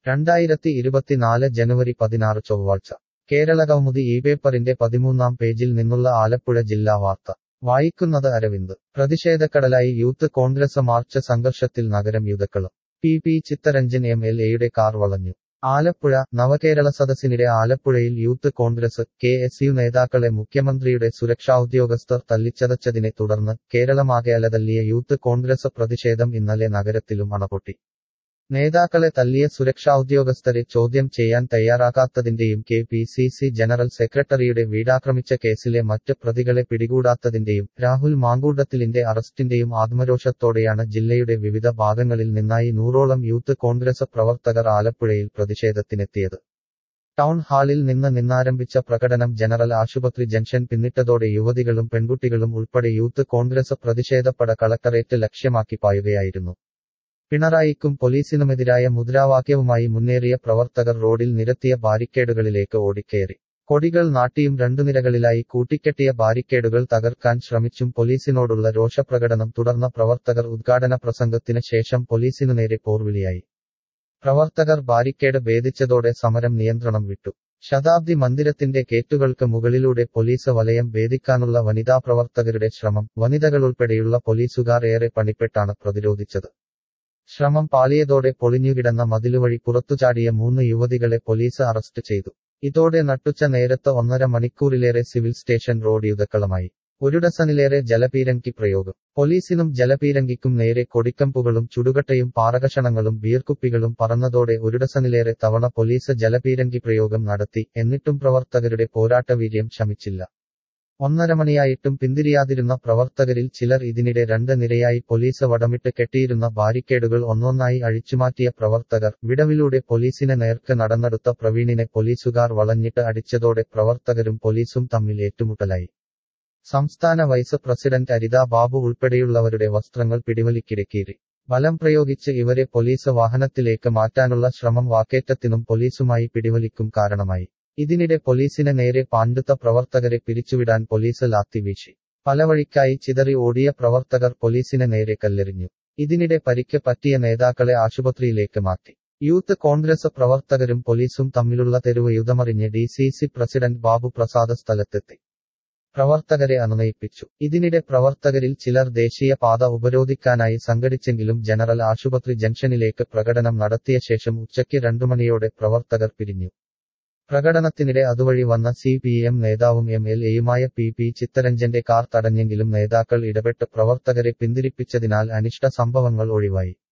രണ്ടായിരത്തി ഇരുപത്തിനാല് ജനുവരി പതിനാറ് ചൊവ്വാഴ്ച കേരള കൗമുദി ഈ പേപ്പറിന്റെ പതിമൂന്നാം പേജിൽ നിന്നുള്ള ആലപ്പുഴ ജില്ലാ വാർത്ത വായിക്കുന്നത് അരവിന്ദ് പ്രതിഷേധക്കടലായി യൂത്ത് കോൺഗ്രസ് മാർച്ച് സംഘർഷത്തിൽ നഗരം യുദ്ധക്കളം P P Chittaranjan M L എയുടെ കാർ വളഞ്ഞു ആലപ്പുഴ നവകേരള സദസ്സിനിടെ ആലപ്പുഴയിൽ Youth Congress K S U നേതാക്കളെ മുഖ്യമന്ത്രിയുടെ സുരക്ഷാ ഉദ്യോഗസ്ഥർ തല്ലിച്ചതച്ചതിനെ തുടർന്ന് കേരളമാകെ അലതല്ലിയ യൂത്ത് കോൺഗ്രസ് പ്രതിഷേധം ഇന്നലെ നഗരത്തിലും അണപൊട്ടി നേതാക്കളെ തല്ലിയ സുരക്ഷാ ഉദ്യോഗസ്ഥരെ ചോദ്യം ചെയ്യാൻ തയ്യാറാകാത്തതിന്റെയും K P C C general സെക്രട്ടറിയുടെ വീടാക്രമിച്ച കേസിലെ മറ്റ് പ്രതികളെ പിടികൂടാത്തതിന്റെയും രാഹുൽ മാങ്കൂട്ടത്തിലിന്റെ അറസ്റ്റിന്റെയും ആത്മരോഷത്തോടെയാണ് ജില്ലയുടെ വിവിധ ഭാഗങ്ങളിൽ നിന്നായി നൂറോളം യൂത്ത് കോൺഗ്രസ് പ്രവർത്തകർ ആലപ്പുഴയിൽ പ്രതിഷേധത്തിനെത്തിയത് ടൗൺ ഹാളിൽ നിന്ന് നിന്നാരംഭിച്ച പ്രകടനം ജനറൽ ആശുപത്രി ജംഗ്ഷൻ പിന്നിട്ടതോടെ യുവതികളും പെൺകുട്ടികളും ഉൾപ്പെടെ യൂത്ത് കോൺഗ്രസ് പ്രതിഷേധപ്പട കളക്ടറേറ്റ് ലക്ഷ്യമാക്കി പായുകയായിരുന്നു പിണറായിക്കും പോലീസിനുമെതിരായ മുദ്രാവാക്യവുമായി മുന്നേറിയ പ്രവർത്തകർ റോഡിൽ നിരത്തിയ ബാരിക്കേഡുകളിലേക്ക് ഓടിക്കയറി കൊടികൾ നാട്ടിയും രണ്ടു നിരകളിലായി കൂട്ടിക്കെട്ടിയ ബാരിക്കേഡുകൾ തകർക്കാൻ ശ്രമിച്ചും പോലീസിനോടുള്ള രോഷപ്രകടനം തുടർന്ന പ്രവർത്തകർ ഉദ്ഘാടന പ്രസംഗത്തിന് ശേഷം പോലീസിനു നേരെ പോർവിളിയായി പ്രവർത്തകർ ബാരിക്കേഡ് ഭേദിച്ചതോടെ സമരം നിയന്ത്രണം വിട്ടു ശതാബ്ദി മന്ദിരത്തിന്റെ ഗേറ്റുകൾക്ക് മുകളിലൂടെ പോലീസ് വലയം ഭേദിക്കാനുള്ള വനിതാ പ്രവർത്തകരുടെ ശ്രമം വനിതകളുൾപ്പെടെയുള്ള പോലീസുകാർ ഏറെ പണിപ്പെട്ടാണ് പ്രതിരോധിച്ചത് ശ്രമം പാളിയതോടെ പൊളിഞ്ഞുകിടന്ന മതിലുവഴി പുറത്തുചാടിയ മൂന്ന് യുവതികളെ പോലീസ് അറസ്റ്റ് ചെയ്തു ഇതോടെ നട്ടുച്ച നേരത്ത് ഒന്നര മണിക്കൂറിലേറെ സിവിൽ സ്റ്റേഷൻ റോഡ് യുദ്ധക്കളമായി ഒരു ഡസനിലേറെ ജലപീരങ്കി പ്രയോഗം പോലീസിനും ജലപീരങ്കിക്കും നേരെ കൊടിക്കമ്പുകളും ചുടുകട്ടയും പാറകഷണങ്ങളും ബീർക്കുപ്പികളും പറന്നതോടെ ഒരു ഡസനിലേറെ തവണ പോലീസ് ജലപീരങ്കി പ്രയോഗം നടത്തി എന്നിട്ടും പ്രവർത്തകരുടെ പോരാട്ടവീര്യം ശമിച്ചില്ല ഒന്നര മണിയായിട്ടും പിന്തിരിയാതിരുന്ന പ്രവർത്തകരിൽ ചിലർ ഇതിനിടെ രണ്ട് നിരയായി പോലീസ് വടമിട്ട് കെട്ടിയിരുന്ന ബാരിക്കേഡുകൾ ഒന്നൊന്നായി അഴിച്ചുമാറ്റിയ പ്രവർത്തകർ വിടവിലൂടെ പോലീസിന് നേർക്ക് നടന്നെടുത്ത പ്രവീണിനെ പോലീസുകാർ വളഞ്ഞിട്ട് അടിച്ചതോടെ പ്രവർത്തകരും പോലീസും തമ്മിൽ ഏറ്റുമുട്ടലായി സംസ്ഥാന വൈസ് പ്രസിഡന്റ് അരിതാ ബാബു ഉൾപ്പെടെയുള്ളവരുടെ വസ്ത്രങ്ങൾ പിടിവലിക്കിടക്കീറി ബലം പ്രയോഗിച്ച് ഇവരെ പോലീസ് വാഹനത്തിലേക്ക് മാറ്റാനുള്ള ശ്രമം വാക്കേറ്റത്തിനും പോലീസുമായി പിടിവലിക്കും കാരണമായി ഇതിനിടെ പോലീസിന് നേരെ പാണ്ഡുത്ത പ്രവർത്തകരെ പിരിച്ചുവിടാൻ പോലീസ് ലാത്തി വീശി പല വഴിക്കായി ചിതറി ഓടിയ പ്രവർത്തകർ പോലീസിന് നേരെ കല്ലെറിഞ്ഞു ഇതിനിടെ പരിക്ക് പറ്റിയ നേതാക്കളെ ആശുപത്രിയിലേക്ക് മാറ്റി യൂത്ത് കോൺഗ്രസ് പ്രവർത്തകരും പോലീസും തമ്മിലുള്ള തെരുവ് യുദ്ധമറിഞ്ഞ് D C C president Babu Prasad സ്ഥലത്തെത്തി പ്രവർത്തകരെ അനുനയിപ്പിച്ചു ഇതിനിടെ പ്രവർത്തകരിൽ ചിലർ ദേശീയ പാത ഉപരോധിക്കാനായി സംഘടിച്ചെങ്കിലും ജനറൽ ആശുപത്രി ജംഗ്ഷനിലേക്ക് പ്രകടനം നടത്തിയ ശേഷം ഉച്ചയ്ക്ക് രണ്ടു മണിയോടെ പ്രവർത്തകർ പിരിഞ്ഞു പ്രകടനത്തിനിടെ അതുവഴി വന്ന സി പി എം നേതാവും എം എൽ എയുമായ പി പി ചിത്തരഞ്ജന്റെ കാർ തടഞ്ഞെങ്കിലും നേതാക്കൾ ഇടപെട്ട് പ്രവർത്തകരെ പിന്തിരിപ്പിച്ചതിനാൽ അനിഷ്ട സംഭവങ്ങൾ ഒഴിവായി